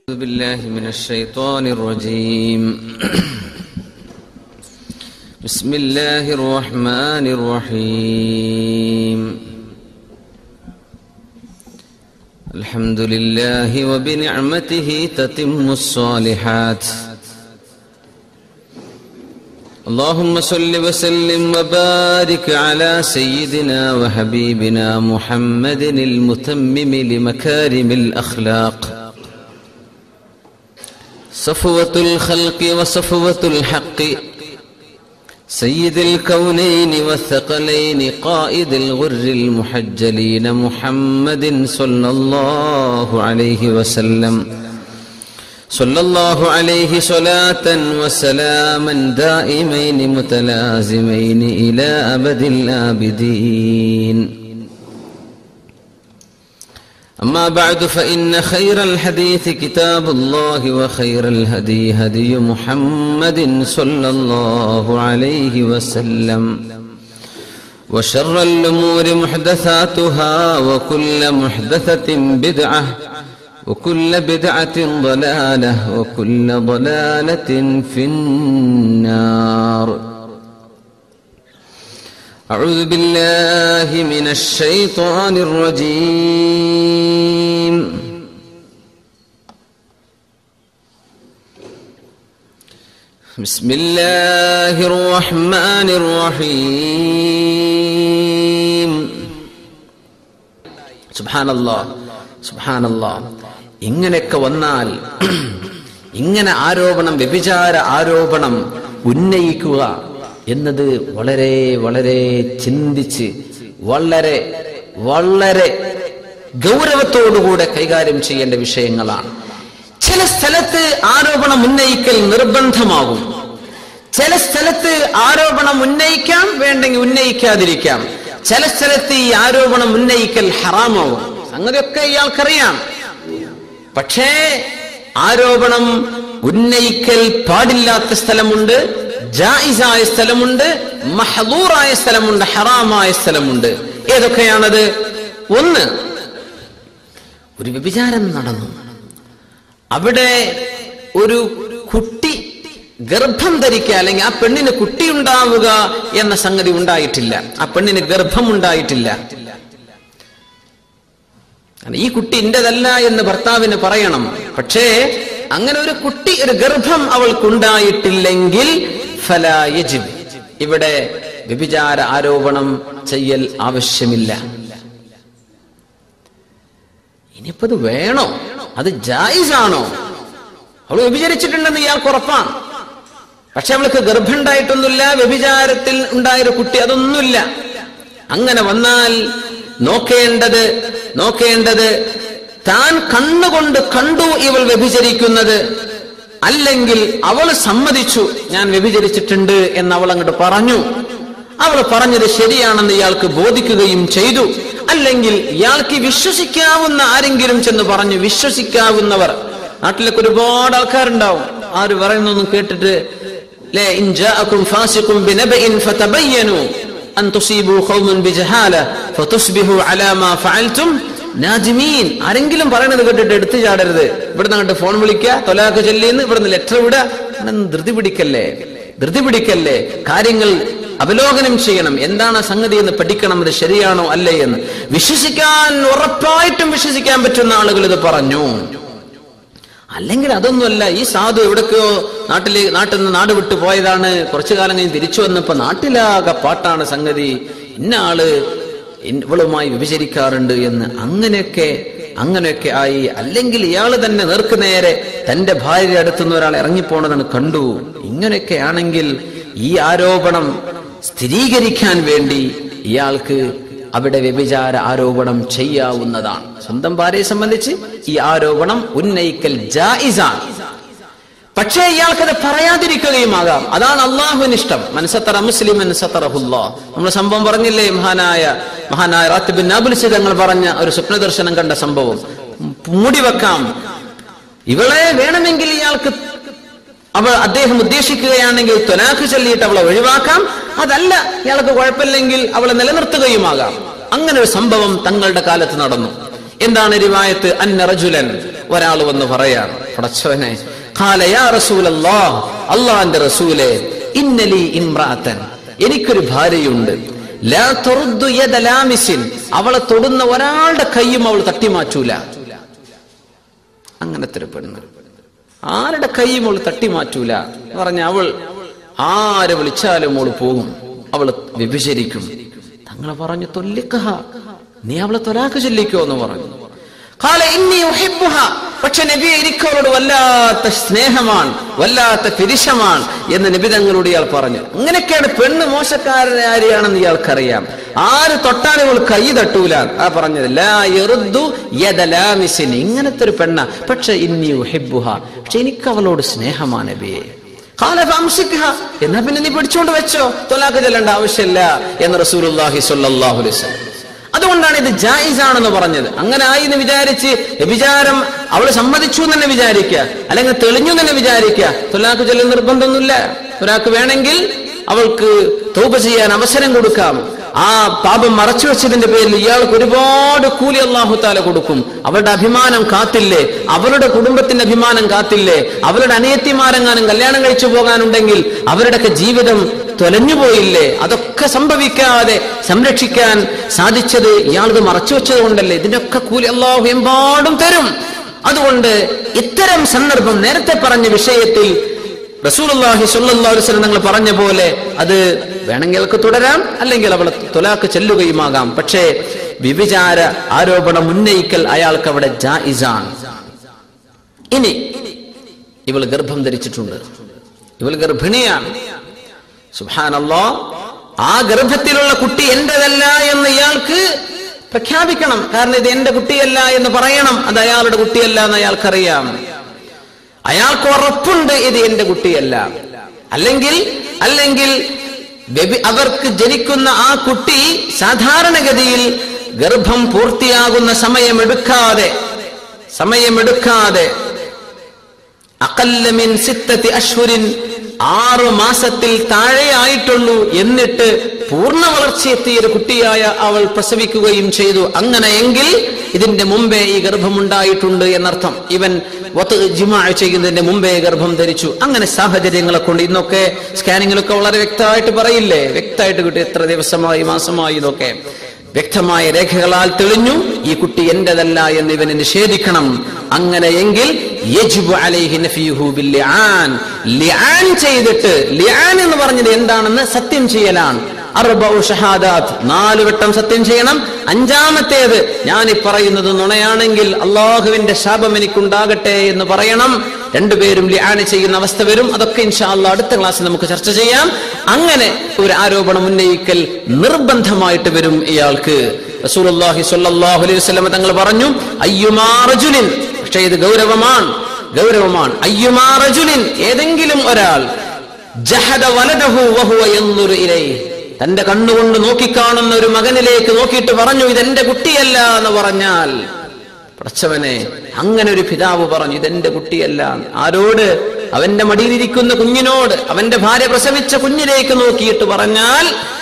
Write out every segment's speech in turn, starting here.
أعوذ بالله من الشيطان الرجيم بسم الله الرحمن الرحيم الحمد لله وبنعمته تتم الصالحات اللهم صل وسلم وبارك على سيدنا وحبيبنا محمد المتمم لمكارم الأخلاق صفوة الخلق وصفوة الحق سيد الكونين والثقلين قائد الغر المحجلين محمد صلى الله عليه وسلم صلى الله عليه صلاة وسلاما دائمين متلازمين إلى أبد الآبدين أما بعد فإن خير الحديث كتاب الله وخير الهدي هدي محمد صلى الله عليه وسلم وشر الأمور محدثاتها وكل محدثة بدعة وكل بدعة ضلالة وكل ضلالة في النار أعوذ بالله من الشيطان الرجيم بسم الله الرحمن الرحيم سبحان الله سبحان الله ഇങ്ങനെയൊക്കെ വന്നാൽ ഇങ്ങനെ ആരോപണം വ്യഭിചാര ആരോപണം ഉന്നയിക്കുക എന്നത് വളരെ വളരെ ചിന്തിച്ച് വളരെ വളരെ ഗൗരവത്തോടുകൂടെ കൈകാര്യം ചെയ്യേണ്ട വിഷയങ്ങളാണ് ചില സ്ഥലത്ത് ആരോപണം ഉന്നയിക്കൽ നിർബന്ധമാകും ചില സ്ഥലത്ത് ആരോപണം ഉന്നയിക്കാം വേണ്ടെങ്കിൽ ഉന്നയിക്കാതിരിക്കാം ചില സ്ഥലത്ത് ഈ ആരോപണം ഉന്നയിക്കൽ ഹറാമാവും അങ്ങനെയൊക്കെ ഇയാൾക്കറിയാം പക്ഷേ ആരോപണം ഉന്നയിക്കൽ പാടില്ലാത്ത സ്ഥലമുണ്ട് ജായിസായ സ്ഥലമുണ്ട് മഹദൂറായ സ്ഥലമുണ്ട് ഹറാമായ സ്ഥലമുണ്ട് ഏതൊക്കെയാണത് ഒന്ന് ഒരു വ്യഭിചാരം നടന്നു അവിടെ ഒരു കുട്ടി ഗർഭം ധരിക്കുക അല്ലെങ്കിൽ ആ പെണ്ണിന് കുട്ടി ഉണ്ടാവുക എന്ന സംഗതി ഉണ്ടായിട്ടില്ല ആ പെണ്ണിന് ഗർഭം ഉണ്ടായിട്ടില്ല ഈ കുട്ടി ഇന്റതല്ല എന്ന് ഭർത്താവിന് പറയണം പക്ഷേ അങ്ങനെ ഒരു കുട്ടി ഒരു ഗർഭം അവൾക്കുണ്ടായിട്ടില്ലെങ്കിൽ ഫലായജിബ് ഇവിടെ വ്യഭിചാര ആരോപണം ചെയ്യൽ ആവശ്യമില്ല ഇനിയിപ്പോ അത് വേണോ അത് ജായിസാണോ അവൾ വ്യഭിചരിച്ചിട്ടുണ്ടെന്ന് ഇയാൾക്ക് ഉറപ്പാണ് പക്ഷെ അവൾക്ക് ഗർഭം ഉണ്ടായിട്ടൊന്നുമില്ല വ്യഭിചാരത്തിൽ ഉണ്ടായൊരു കുട്ടി അതൊന്നുമില്ല അങ്ങനെ വന്നാൽ നോക്കേണ്ടത് നോക്കേണ്ടത് താൻ കണ്ണുകൊണ്ട് കണ്ടു ഇവൾ വ്യഭിചരിക്കുന്നത് അല്ലെങ്കിൽ അവൾ സമ്മതിച്ചു ഞാൻ വ്യഭിചരിച്ചിട്ടുണ്ട് എന്ന് അവൾ അങ്ങോട്ട് പറഞ്ഞു അവൾ പറഞ്ഞത് ശരിയാണെന്ന് ഇയാൾക്ക് ബോധിക്കുകയും ചെയ്തു അല്ലെങ്കിൽ ഇയാൾക്ക് വിശ്വസിക്കാവുന്ന ആരെങ്കിലും ചെന്ന് പറഞ്ഞു വിശ്വസിക്കാവുന്നവർ നാട്ടിലൊക്കെ ഒരുപാട് ആൾക്കാരുണ്ടാവും ആര് പറയുന്നൊന്നും കേട്ടിട്ട് أن تصيبوا قوما بجهالة فتصبحوا على ما فعلتم നാജിമീൻ ആരെങ്കിലും പറയണത് കേട്ടിട്ട് എടുത്തു ചാടരുത് ഇവിടുന്ന് അങ്ങോട്ട് ഫോൺ വിളിക്കുക തൊലാക്ക് ചൊല്ലിന്ന് ഇവിടുന്ന് ലെറ്റർ വിടുക ഇവിടെ ധൃതി പിടിക്കല്ലേ ധൃതി പിടിക്കല്ലേ കാര്യങ്ങൾ അവലോകനം ചെയ്യണം എന്താണ് സംഗതി എന്ന് പഠിക്കണം അത് ശരിയാണോ അല്ലേ എന്ന് വിശ്വസിക്കാൻ ഉറപ്പായിട്ടും വിശ്വസിക്കാൻ പറ്റുന്ന ആളുകൾ ഇത് പറഞ്ഞു അല്ലെങ്കിൽ അതൊന്നുമല്ല ഈ സാധു എവിടൊക്കെയോ നാട്ടിലെ നാട്ടിൽ നിന്ന് നാട് വിട്ടു പോയതാണ് കുറച്ചു കാലം കഴിഞ്ഞ് തിരിച്ചു വന്നപ്പോ നാട്ടിലാകെ പാട്ടാണ് സംഗതി ഇന്ന ആള് ഇവളുമായി വിഭജിക്കാറുണ്ട് എന്ന് അങ്ങനെയൊക്കെ അങ്ങനെയൊക്കെ ആയി അല്ലെങ്കിൽ ഇയാൾ തന്നെ നേർക്ക് നേരെ തന്റെ ഭാര്യ അടുത്തുനിന്ന് ഒരാൾ ഇറങ്ങിപ്പോണതാണ് കണ്ടു ഇങ്ങനെയൊക്കെ ആണെങ്കിൽ ഈ ആരോപണം സ്ഥിരീകരിക്കാൻ വേണ്ടി ഇയാൾക്ക് അവിടെ വ്യഭിചാര ആരോപണം ചെയ്യാവുന്നതാണ് സ്വന്തം ഭാര്യയെ സംബന്ധിച്ച് ഈ ആരോപണം ഉന്നയിക്കൽ ജായിസാണ് പക്ഷേ ഇയാൾക്കത് പറയാതിരിക്കുകയുമാകാം അതാണ് അള്ളാഹുവിന് ഇഷ്ടം മനസ്സത്തറ മുസ്ലിം മനസ്സത്തറഹുല്ലാ നമ്മൾ സംഭവം പറഞ്ഞില്ലേ മഹാനായ മഹാനായ റാത്തിബിൻ നാബുൽസി തങ്ങൾ പറഞ്ഞ ഒരു സ്വപ്ന ദർശനം കണ്ട സംഭവം മൂടിവെക്കാം ഇവളെ വേണമെങ്കിൽ ഇയാൾക്ക് അവൾ അദ്ദേഹം ഉദ്ദേശിക്കുകയാണെങ്കിൽ തൊലാഖ് ചൊല്ലിയിട്ട് അവളെ ഒഴിവാക്കാം അതല്ല ഇയാൾക്ക് കുഴപ്പമില്ലെങ്കിൽ അവളെ നിലനിർത്തുകയുമാകാം അങ്ങനെ ഒരു സംഭവം തങ്ങളുടെ കാലത്ത് നടന്നു എന്താണ് റിവായത്ത് അന്ന റജുലൻ ഒരാൾ വന്ന് പറയാണ് പടച്ചവനെ ഖാല യാ റസൂലല്ലാഹ് അള്ളാന്റെ റസൂലെ ഇന്നലി ഇമ്രാത്തൻ എനിക്കൊരു ഭാര്യയുണ്ട് ലാ തുറുദ്ദു യദ ലാമിസിൻ അവളെ തൊടുന്ന ഒരാളുടെ കൈയും അവൾ തട്ടിമാറ്റൂല അങ്ങനത്തെ ഒരു പെണ്ണ് ആരുടെ കൈയും അവൾ തട്ടിമാറ്റൂല എന്ന് പറഞ്ഞ അവൾ ആരെ വിളിച്ചാലും അവൾ പോകും അവൾ വ്യഭിചരിക്കും തങ്ങളെ പറഞ്ഞു തൊല്ലിക്കഹ നീ അവളെ തൊലാക്ക് ചൊല്ലിക്കോ എന്ന് പറഞ്ഞു കാല ഇന്നി ഉഹിബ്ബുഹ പക്ഷെ നബി എനിക്ക് അവളോട് വല്ലാത്ത സ്നേഹമാണ് വല്ലാത്ത പിരിശമാണ് എന്ന് നബി തങ്ങളോട് ഇയാൾ പറഞ്ഞു അങ്ങനെയൊക്കെയാണ് പെണ്ണ് മോശക്കാരൻ ആരെയാണെന്ന് ഇയാൾക്കറിയാം ആര് തൊട്ടാലും ഇവൾ കൈ തട്ടൂല ആ പറഞ്ഞത് ലാ യറുദ്ദു യദ ലാമിസിൻ ഇങ്ങനത്തെ ഒരു പെണ്ണ പക്ഷെ ഇന്നി ഉഹിബ്ബുഹ പക്ഷെ എനിക്ക് അവളോട് സ്നേഹമാണ് നബിയെ ഖാല ഫംസിക്ഹ എന്നാ പിന്നെ നീ പിടിച്ചോണ്ട് വെച്ചോ തൊലാക്ക് ചെല്ലേണ്ട ആവശ്യമില്ല എന്ന് റസൂലുള്ളാഹി സ്വല്ലല്ലാഹു അലൈഹി വസല്ലം അതുകൊണ്ടാണ് ഇത് ജായിസ് ആണെന്ന് പറഞ്ഞത് അങ്ങനെ ആയി എന്ന് വിചാരിച്ച് വ്യഭിചാരം അവള് സമ്മതിച്ചു എന്ന് തന്നെ വിചാരിക്കുക അല്ലെങ്കിൽ തെളിഞ്ഞു എന്ന് തന്നെ വിചാരിക്കുക തൊലാക്ക് ചെല്ലൽ നിർബന്ധമൊന്നുമില്ല ഒരാൾക്ക് വേണമെങ്കിൽ അവൾക്ക് തൗബ ചെയ്യാൻ അവസരം കൊടുക്കാം ആ പാപം മറച്ചു വെച്ചതിന്റെ പേരിൽ ഇയാൾക്ക് ഒരുപാട് കൂലി അള്ളാഹു താല കൊടുക്കും അവളുടെ അഭിമാനം കാത്തില്ലേ അവളുടെ കുടുംബത്തിന്റെ അഭിമാനം കാത്തില്ലേ അവളുടെ അനിയത്തിമാരെങ്ങാനും കല്യാണം കഴിച്ചു പോകാനുണ്ടെങ്കിൽ അവരുടെയൊക്കെ ജീവിതം തൊലഞ്ഞു പോയില്ലേ അതൊക്കെ സംഭവിക്കാതെ സംരക്ഷിക്കാൻ സാധിച്ചത് ഇയാൾക്ക് മറച്ചു വെച്ചത് കൊണ്ടല്ലേ ഇതിനൊക്കെ കൂലി അള്ളാഹു എമ്പാടും തരും അതുകൊണ്ട് ഇത്തരം സന്ദർഭം നേരത്തെ പറഞ്ഞ വിഷയത്തിൽ റസൂലുള്ളാഹി സ്വല്ലല്ലാഹു അലൈഹി വസല്ലം നിങ്ങൾ പറഞ്ഞ പോലെ അത് വേണമെങ്കിൽ അവൾക്ക് തുടരാം അല്ലെങ്കിൽ അവളെ തൊലാക്ക് ചെല്ലുകയുമാകാം പക്ഷേ വിവിചാര ആരോപണം ഉന്നയിക്കൽ അയാൾക്ക് അവിടെ ജായിസാണ് ഇനി ഇവൾ ഗർഭം ധരിച്ചിട്ടുണ്ട് ഇവൾ ഗർഭിണിയാണ് സുഹാനല്ലോ ആ ഗർഭത്തിലുള്ള കുട്ടി എന്റേതല്ല എന്ന് ഇയാൾക്ക് പ്രഖ്യാപിക്കണം കാരണം ഇത് എന്റെ കുട്ടിയല്ല എന്ന് പറയണം അത് അയാളുടെ കുട്ടിയല്ല എന്ന് അയാൾക്കറിയാം അയാൾക്ക് ഉറപ്പുണ്ട് ഇത് എന്റെ കുട്ടിയല്ല അല്ലെങ്കിൽ അല്ലെങ്കിൽ വ്യഭി- അവർക്ക് ജനിക്കുന്ന ആ കുട്ടി സാധാരണഗതിയിൽ ഗർഭം പൂർത്തിയാകുന്ന സമയമെടുക്കാതെ സമയമെടുക്കാതെ അകല്ലമിൻ സിത്തത്തി അശ്വരിൻ ആറു മാസത്തിൽ താഴെയായിട്ടുള്ളൂ എന്നിട്ട് പൂർണ്ണ വളർച്ചയെത്തിയ ഒരു കുട്ടിയായ അവൾ പ്രസവിക്കുകയും ചെയ്തു അങ്ങനെയെങ്കിൽ ഇതിന്റെ മുമ്പേ ഈ ഗർഭമുണ്ടായിട്ടുണ്ട് എന്നർത്ഥം ഇവൻ വത്ത് ജിമാ ചെയ്യുന്നതിന്റെ മുമ്പേ ഗർഭം ധരിച്ചു അങ്ങനെ സാഹചര്യങ്ങളെ കൊണ്ട് ഇന്നൊക്കെ സ്കാനിങ്ങിലൊക്കെ വളരെ വ്യക്തമായിട്ട് പറയില്ലേ വ്യക്തമായിട്ട് കിട്ടി എത്ര ദിവസമായി മാസമായി ഇതൊക്കെ വ്യക്തമായ രേഖകളാൽ തെളിഞ്ഞു ഈ കുട്ടി എന്റേതല്ല എന്ന് ഇവന് നിഷേധിക്കണം അങ്ങനെയെങ്കിൽ യജ്ബു അലൈഹി നഫീഹു ബില്ലിആൻ. ലിആൻ ചെയ്തിട്ട് ലിആൻ എന്ന് പറഞ്ഞത് എന്താണെന്ന് സത്യം ചെയ്യലാണ് അർബഉ ഷഹാദാത്ത് നാല് വട്ടം സത്യം ചെയ്യണം അഞ്ചാമത്തേത് ഞാൻ ഈ പറയുന്നത് നുണയാണെങ്കിൽ അള്ളാഹുവിന്റെ ശാപം എനിക്കുണ്ടാകട്ടെ എന്ന് പറയണം രണ്ടുപേരും ലിആന് ചെയ്യുന്ന അവസ്ഥ വരും അതൊക്കെ ഇൻഷാ അള്ളാഹ് അടുത്ത ക്ലാസ്സിൽ നമുക്ക് ചർച്ച ചെയ്യാം അങ്ങനെ ഒരു ആരോപണം ഉന്നയിക്കൽ നിർബന്ധമായിട്ട് വരും ഇയാൾക്ക് റസൂലുള്ളാഹി സ്വല്ലല്ലാഹു അലൈഹി വസല്ലം തങ്ങൾ പറഞ്ഞു അയ്യുമാ റജുലിൻ പക്ഷേ ഇത് ഗൗരവമാണ് ഗൗരവമാണ് അയ്യുമാ റജുലിൻ ഏതെങ്കിലും ഒരാൾ ജഹദ വലദഹു വഹുവ യൻദുറു ഇലൈഹി തന്റെ കണ്ണുകൊണ്ട് നോക്കിക്കാണുന്ന ഒരു മകനിലേക്ക് നോക്കിയിട്ട് പറഞ്ഞു ഇതെന്റെ കുട്ടിയല്ല എന്ന് പറഞ്ഞാൽ പടച്ചവനെ അങ്ങനെ ഒരു പിതാവ് പറഞ്ഞു ഇതെന്റെ കുട്ടിയല്ല ആരോട് അവന്റെ മടിയിലിരിക്കുന്ന കുഞ്ഞിനോട് അവന്റെ ഭാര്യ പ്രസവിച്ച കുഞ്ഞിലേക്ക് നോക്കിയിട്ട് പറഞ്ഞാൽ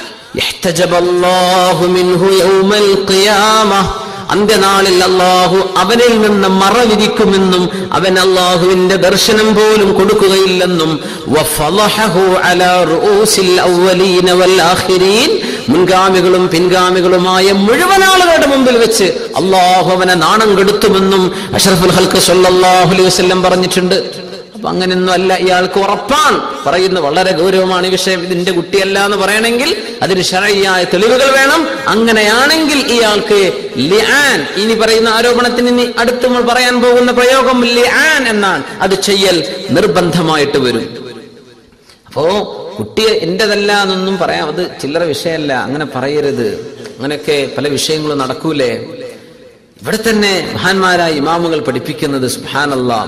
"ഇഹ്തജബല്ലാഹു മിൻഹു യൗമൽ ഖിയാമ." അന്ത്യനാളിൽ അള്ളാഹു അവനിൽ നിന്ന് മറവിരിക്കുമെന്നും അവൻ അള്ളാഹുവിന്റെ ദർശനം പോലും കൊടുക്കുകയില്ലെന്നും വഫളഹഹു അലാ റൂസിൽ അവ്വലീന വൽ ആഖിരീൻ. മുൻഗാമികളും പിൻഗാമികളുമായ മുഴുവൻ ആളുകളുടെ മുമ്പിൽ വെച്ച് അള്ളാഹു അവനെ നാണം കെടുത്തുമെന്നും അഷറഫുൽ ഹൽക്ക് സല്ലല്ലാഹു അലൈഹി വസല്ലം പറഞ്ഞിട്ടുണ്ട് അപ്പൊ അങ്ങനെയൊന്നും അല്ല ഇയാൾക്ക് ഉറപ്പാണ് പറയുന്നത് വളരെ ഗൗരവമാണ് ഈ വിഷയം ഇതിന്റെ കുട്ടിയല്ല എന്ന് പറയണമെങ്കിൽ അതിന് ശരയ്യായ തെളിവുകൾ വേണം അങ്ങനെയാണെങ്കിൽ ഇയാൾക്ക് ലിആൻ ഇനി പറയുന്ന ആരോപണത്തിന് ഇനി അടുത്ത് നമ്മൾ പറയാൻ പോകുന്ന പ്രയോഗം ലിആൻ എന്നാണ് അത് ചെയ്യൽ നിർബന്ധമായിട്ട് വരും അപ്പോ കുട്ടിയെ എന്റേതല്ല എന്നൊന്നും പറയാം അത് ചില്ലറ വിഷയമല്ല അങ്ങനെ പറയരുത് അങ്ങനെയൊക്കെ പല വിഷയങ്ങളും നടക്കൂലേ ഇവിടെ തന്നെ മഹാന്മാരായ ഇമാമുകൾ പഠിപ്പിക്കുന്നത് സുഹാനല്ലാ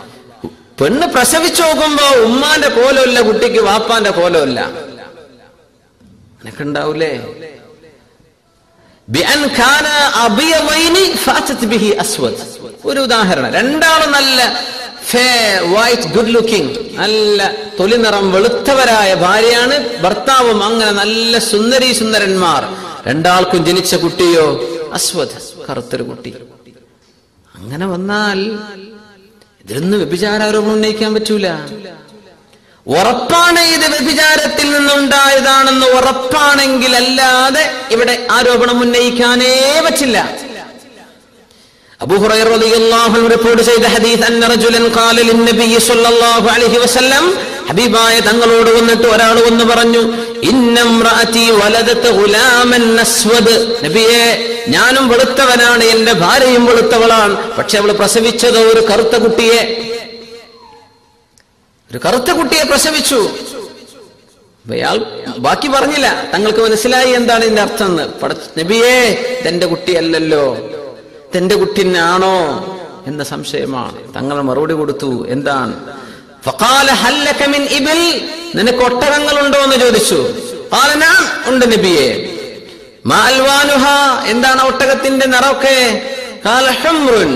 പെണ്ണ് പ്രസവിച്ചു നോക്കുമ്പോ ഉമ്മാന്റെ കോലമല്ല കുട്ടിക്ക് വാപ്പാന്റെ കോലമല്ല അങ്ങനൊക്കെ ഉണ്ടാവൂലേ ബിഅൻ കാന അബിയവൈനി ഫാതത് ബിഹി അസ്വദ് ഒരു ഉദാഹരണം രണ്ടാളും നല്ല വൈറ്റ് ഗുഡ് ലുക്കിംഗ് നല്ല തൊലി നിറം വെളുത്തവരായ ഭാര്യയാണ് ഭർത്താവും അങ്ങനെ നല്ല സുന്ദരി സുന്ദരന്മാർ രണ്ടാൾക്കും ജനിച്ച കുട്ടിയോ അസ്വദ് കറുത്തൊരു കുട്ടി അങ്ങനെ വന്നാൽ ഇതിലൊന്നും വ്യഭിചാരോപണം ഉന്നയിക്കാൻ പറ്റൂല ഉറപ്പാണ് ഇത് വ്യഭിചാരത്തിൽ നിന്നുണ്ടായതാണെന്ന് ഉറപ്പാണെങ്കിൽ അല്ലാതെ ഇവിടെ ആരോപണം ഉന്നയിക്കാനേ പറ്റില്ല അബൂ ഹുറൈറ റളിയല്ലാഹു അൻഹു റിപ്പോർട്ട് ചെയ്ത ഹദീസ് അന്ന റജുലൻ ഖാല ലിന്നബി സ്വല്ലല്ലാഹു അലൈഹി വസല്ലം ഹബീബായ തങ്ങളോട് വന്നിട്ട് ഒരാൾ വന്ന് പറഞ്ഞു ഇന്നംറഅതി വലദത ഗുലാമൻ അസ്വദ് നബിയെ ഞാനും വെളുത്തവനാണ് എന്റെ ഭാര്യയും വെളുത്തവളാണ് പക്ഷെ അവൾ പ്രസവിച്ചത് ഒരു കറുത്ത കുട്ടിയെ ഒരു കറുത്ത കുട്ടിയെ പ്രസവിച്ചു അപ്പൊ അയാൾ ബാക്കി പറഞ്ഞില്ല തങ്ങൾക്ക് മനസ്സിലായി എന്താണ് ഇതിന്റെ അർത്ഥം എന്ന് പട- നബിയേ ഇതെന്റെ കുട്ടിയല്ലല്ലോ ഇതെന്റെ കുട്ടിനാണോ എന്ന സംശയമാണ് തങ്ങൾ മറുപടി കൊടുത്തു എന്താണ് ഫഖാല ഹൽ ലക മിൻ ഇബിൽ നിനക്ക് ഒട്ടകങ്ങളുണ്ടോ എന്ന് ചോദിച്ചു ഖാല നഅം ഉണ്ട് നബിയെ മാ അൽവാനുഹ എന്താണ് ആ ഒട്ടകത്തിന്റെ നിറമൊക്കെ ഖാല ഹുംറുൻ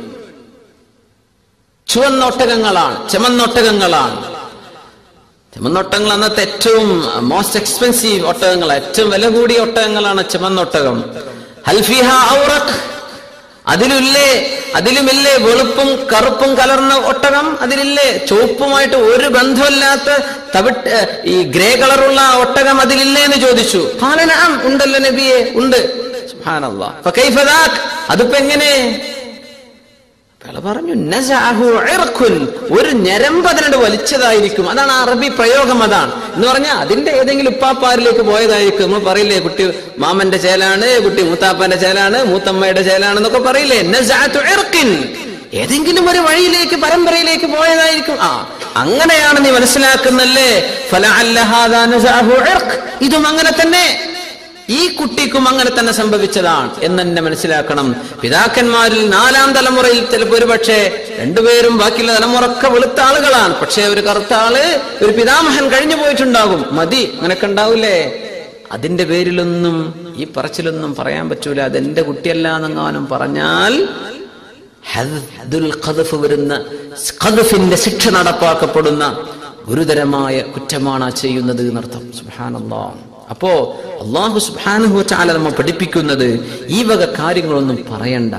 ചുവന്ന ഒട്ടകങ്ങളാണ് ചെമന്ന ഒട്ടകങ്ങളാണ് ചെമന്നൊട്ടകങ്ങൾ അന്നത്തെ ഏറ്റവും മോസ്റ്റ് എക്സ്പെൻസീവ് ഒട്ടകങ്ങൾ ഏറ്റവും വില കൂടിയ ഒട്ടകങ്ങളാണ് ചെമന്നൊട്ടകം ഹൽഫിഹ ഔറഖ് അതിലില്ലേ അതിലുമില്ലേ വെളുപ്പും കറുപ്പും കലർന്ന ഒട്ടകം അതിലില്ലേ ചുവപ്പുമായിട്ട് ഒരു ബന്ധമില്ലാത്ത തവിട്ട് ഏ, ഈ ഗ്രേ കളറുള്ള ആ ഒട്ടകം അതിലില്ലേ എന്ന് ചോദിച്ചു ഖാലനാം ഉണ്ടല്ലോ നബിയെ ഉണ്ട് സുബ്ഹാനല്ലാഹ് ഫകൈഫ ദാക് അതിപ്പോ എങ്ങനെ അയാൾ പറഞ്ഞു നസഅഹു ഇർഖുൻ. ഒരു ഞരമ്പ് അതിനോട് വലിച്ചതായിരിക്കും അതാണ് അറബി പ്രയോഗം അതാണ് എന്ന് പറഞ്ഞാൽ അതിന്റെ ഏതെങ്കിലും ഉപ്പാപ്പാരിലേക്ക് പോയതായിരിക്കും നമ്മൾ പറയില്ലേ കുട്ടി മാമന്റെ ചേലാണ് കുട്ടി മൂത്താപ്പന്റെ ചേലാണ് മൂത്തമ്മയുടെ ചേലാണ് എന്നൊക്കെ പറയില്ലേ നസഅതു ഇർഖിൻ. ഏതെങ്കിലും ഒരു വഴിയിലേക്ക് പരമ്പരയിലേക്ക് പോയതായിരിക്കും ആ അങ്ങനെയാണ് നീ മനസ്സിലാക്കുന്നല്ലേ ഫലഅല്ല ഹാദാ നസഅഹു ഇർഖ്. ഇതും അങ്ങനെ തന്നെ ഈ കുട്ടിക്കും അങ്ങനെ തന്നെ സംഭവിച്ചതാണ് എന്ന് തന്നെ മനസ്സിലാക്കണം പിതാക്കന്മാരിൽ നാലാം തലമുറയിൽ ചിലപ്പോൾ ഒരു പക്ഷേ രണ്ടുപേരും ബാക്കിയുള്ള തലമുറക്കെ വെളുത്ത ആളുകളാണ് പക്ഷേ ഒരു കറുത്ത ആള് ഒരു പിതാമഹൻ കഴിഞ്ഞു പോയിട്ടുണ്ടാകും മതി അങ്ങനെയൊക്കെ ഉണ്ടാവില്ലേ അതിന്റെ പേരിലൊന്നും ഈ പറച്ചിലൊന്നും പറയാൻ പറ്റൂല അതെന്റെ കുട്ടിയല്ല എന്നെങ്ങാനും പറഞ്ഞാൽ ഹദ്ദുൽ ഖദ്ഫ് വരുന്ന ഖദ്ഫിന്റെ ശിക്ഷ നടപ്പാക്കപ്പെടുന്ന ഗുരുതരമായ കുറ്റമാണ് ആ ചെയ്യുന്നത് എന്നർത്ഥം സുബ്ഹാനല്ലാഹ് അപ്പോ അള്ളാഹു സുബ്ഹാനഹു ചാല നമ്മ പഠിപ്പിക്കുന്നത് ഈ വക കാര്യങ്ങളൊന്നും പറയണ്ട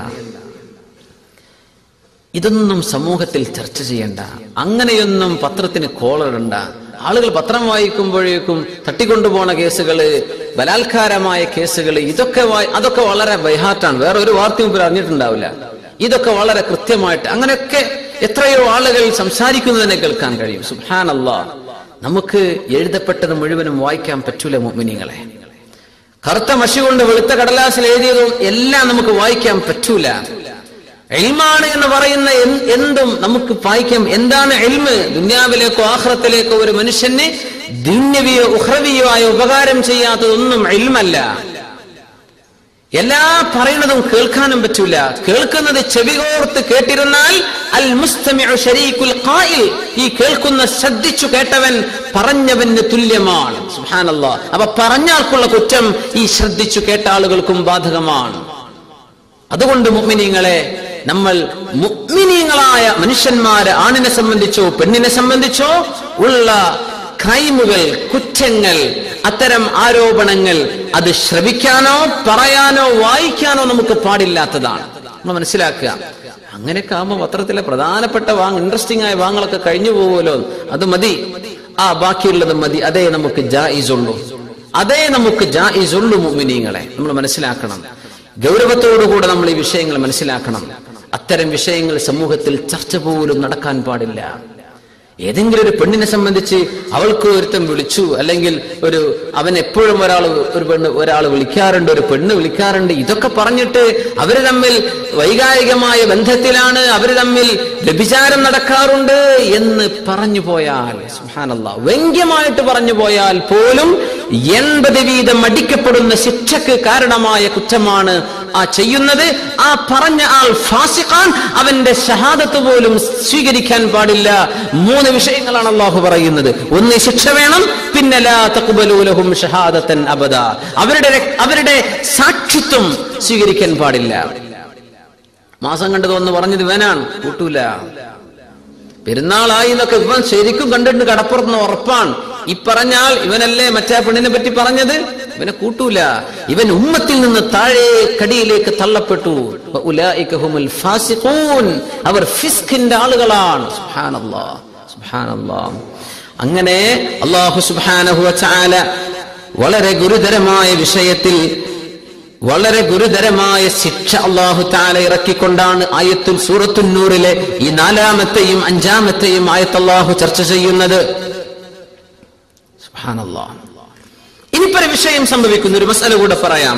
ഇതൊന്നും സമൂഹത്തിൽ ചർച്ച ചെയ്യണ്ട അങ്ങനെയൊന്നും പത്രത്തിന് കോളിടണ്ട ആളുകൾ പത്രം വായിക്കുമ്പോഴേക്കും തട്ടിക്കൊണ്ടുപോണ കേസുകള് ബലാത്കാരമായ കേസുകള് ഇതൊക്കെ വായി- അതൊക്കെ വളരെ ബൈഹാർട്ടാണ് വേറെ ഒരു വാർത്തയും ഇവർ അറിഞ്ഞിട്ടുണ്ടാവില്ല ഇതൊക്കെ വളരെ കൃത്യമായിട്ട് അങ്ങനെയൊക്കെ എത്രയോ ആളുകൾ സംസാരിക്കുന്നതിനെ കേൾക്കാൻ കഴിയും സുഹാനല്ലാ നമുക്ക് എഴുതപ്പെട്ടത് മുഴുവനും വായിക്കാൻ പറ്റൂല മുഅ്മിനീങ്ങളെ കറുത്ത മഷി കൊണ്ട് വെളുത്ത കടലാസിൽ എഴുതിയതും എല്ലാം നമുക്ക് വായിക്കാൻ പറ്റൂല എൽമാണ് എന്ന് പറയുന്ന എൻ- എന്തും നമുക്ക് വായിക്കാം എന്താണ് എൽമ് ദുന്യാവിലേക്കോ ആഹ്റത്തിലേക്കോ ഒരു മനുഷ്യന് ദുന്യവിയോ ഉഹ്രവിയോ ആയ ഉപകാരം ചെയ്യാത്തതൊന്നും എൽമല്ല എല്ലാ പറയുന്നതും കേൾക്കാനും പറ്റൂല കേൾക്കുന്നത് ചെവികോർത്ത് കേട്ടിരുന്നാൽ അൽ മുസ്തമിഉ ശരീകുൽ ഖായിൽ ഈ കേൾക്കുന്ന ശ്രദ്ധിച്ചു കേട്ടവൻ പറഞ്ഞവന് തുല്യമാണ് സുബ്ഹാനല്ലാ അപ്പൊ പറഞ്ഞാൾക്കുള്ള കുറ്റം ഈ ശ്രദ്ധിച്ചു കേട്ട ആളുകൾക്കും ബാധകമാണ് അതുകൊണ്ട് മുഅ്മിനീങ്ങളെ നമ്മൾ മുഅ്മിനീങ്ങളായ മനുഷ്യന്മാരെ ആണിനെ സംബന്ധിച്ചോ പെണ്ണിനെ സംബന്ധിച്ചോ ഉള്ള ക്രൈമുകൾ കുറ്റങ്ങൾ അത്തരം ആരോപണങ്ങൾ അത് ശ്രവിക്കാനോ പറയാനോ വായിക്കാനോ നമുക്ക് പാടില്ലാത്തതാണ് നമ്മൾ മനസ്സിലാക്കുക അങ്ങനെയൊക്കെ ആകുമ്പോൾ പത്രത്തിലെ പ്രധാനപ്പെട്ട വാങ് ഇൻട്രസ്റ്റിംഗ് ആയ വാങ്ങളൊക്കെ കഴിഞ്ഞു പോകുമല്ലോ അത് മതി ആ ബാക്കിയുള്ളത് മതി അതേ നമുക്ക് ജായിസ് ഉള്ളൂ അതേ നമുക്ക് ജായിസ് ഉള്ളൂ മുഅ്മിനീങ്ങളെ നമ്മൾ മനസ്സിലാക്കണം ഗൗരവത്തോടുകൂടെ നമ്മൾ ഈ വിഷയങ്ങൾ മനസ്സിലാക്കണം അത്തരം വിഷയങ്ങൾ സമൂഹത്തിൽ ചർച്ച പോലും നടക്കാൻ പാടില്ല ഏതെങ്കിലും ഒരു പെണ്ണിനെ സംബന്ധിച്ച് അവൾക്ക് ഒരുത്തം വിളിച്ചു അല്ലെങ്കിൽ ഒരു അവൻ എപ്പോഴും ഒരാൾ ഒരു പെണ്ണ് ഒരാൾ വിളിക്കാറുണ്ട് ഒരു പെണ്ണ് വിളിക്കാറുണ്ട് ഇതൊക്കെ പറഞ്ഞിട്ട് അവര് തമ്മിൽ വൈകാരികമായ ബന്ധത്തിലാണ് അവര് തമ്മിൽ വ്യഭിചാരം നടക്കാറുണ്ട് എന്ന് പറഞ്ഞു പോയാൽ സുഹാനല്ല വ്യംഗ്യമായിട്ട് പറഞ്ഞു പോയാൽ പോലും എൺപത് വീതം അടിക്കപ്പെടുന്ന ശിക്ഷക്ക് കാരണമായ കുറ്റമാണ് ആ ചെയ്യുന്നത് ആ പറഞ്ഞ ആൾ ഫാസിഖാൻ അവന്റെ ഷഹാദത്ത് പോലും സ്വീകരിക്കാൻ പാടില്ല മൂന്ന് വിഷയങ്ങളാണ് അള്ളാഹു പറയുന്നത് ഒന്ന് ശിക്ഷ വേണം പിന്നെ ലാ തഖ്ബലൂ ലഹും ഷഹാദത്തൻ അബദ അവരുടെ രക്- അവരുടെ സാക്ഷിത്വം സ്വീകരിക്കാൻ പാടില്ല മാസം കണ്ടത് ഒന്ന് പറഞ്ഞത് ഇവനാണ് കൂട്ടൂല പെരുന്നാളായി എന്നൊക്കെ ഇവൻ ശരിക്കും കണ്ടിട്ടുണ്ട് കടപ്പുറത്തുനിന്ന് ഉറപ്പാണ് ഈ പറഞ്ഞാൽ ഇവനല്ലേ മറ്റേ പെണ്ണിനെ പറ്റി പറഞ്ഞത് ഇവനെ കൂട്ടൂല ഇവൻ ഉമ്മത്തിൽ നിന്ന് താഴെ കടിയിലേക്ക് തള്ളപ്പെട്ടു വഉലായിക ഹുമുൽ ഫാസിഖൂൻ. അവർ ഫിസ്കിന്റെ ആളുകളാണ് സുബ്ഹാനല്ലാ സുബ്ഹാനല്ലാ അങ്ങനെ അള്ളാഹു സുബ്ഹാനഹു വതആല വളരെ ഗുരുതരമായ വിഷയത്തിൽ വളരെ ഗുരുതരമായ ശിക്ഷ അള്ളാഹു താല ഇറക്കിക്കൊണ്ടാണ് ആയത്തുൽ സൂറത്തുൽ നൂറിലെ ഈ നാലാമത്തെയും അഞ്ചാമത്തെയും ആയത്ത് അള്ളാഹു ചർച്ച ചെയ്യുന്നത് സുബ്ഹാനല്ലാഹ്. ഇനിയിപ്പോ ഒരു വിഷയം സംഭവിക്കുന്ന ഒരു മസാല കൂടെ പറയാം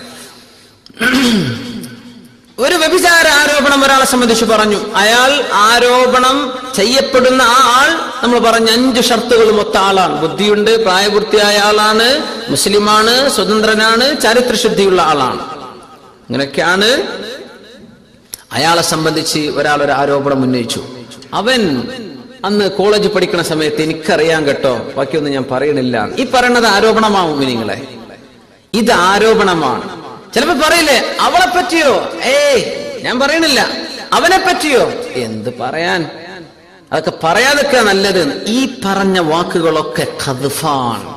ഒരു വ്യഭിചാര ആരോപണം ഒരാളെ സംബന്ധിച്ച് പറഞ്ഞു അയാൾ ആരോപണം ചെയ്യപ്പെടുന്ന ആ ആൾ നമ്മൾ പറഞ്ഞ അഞ്ച് ഷർത്തുകളും ഒത്ത ആളാണ് ബുദ്ധിയുണ്ട് പ്രായപൂർത്തിയായ ആളാണ് മുസ്ലിമാണ് സ്വതന്ത്രനാണ് ചരിത്രശുദ്ധിയുള്ള ആളാണ് അങ്ങനെയൊക്കെയാണ് അയാളെ സംബന്ധിച്ച് ഒരാൾ ഒരു ആരോപണം ഉന്നയിച്ചു അവൻ അന്ന് കോളേജ് പഠിക്കുന്ന സമയത്ത് എനിക്കറിയാൻ കേട്ടോ ബാക്കിയൊന്നും ഞാൻ പറയണില്ല ഈ പറയണത് ആരോപണമാവും നിങ്ങളെ ഇത് ആരോപണമാണ് ചിലപ്പോ പറയില്ലേ അവളെ പറ്റിയോ ഏയ് ഞാൻ പറയണില്ല അവനെ പറ്റിയോ എന്ത് പറയാൻ അതൊക്കെ പറയാതൊക്കെ നല്ലത് ഈ പറഞ്ഞ വാക്കുകളൊക്കെ ഖദ്ഫാണ്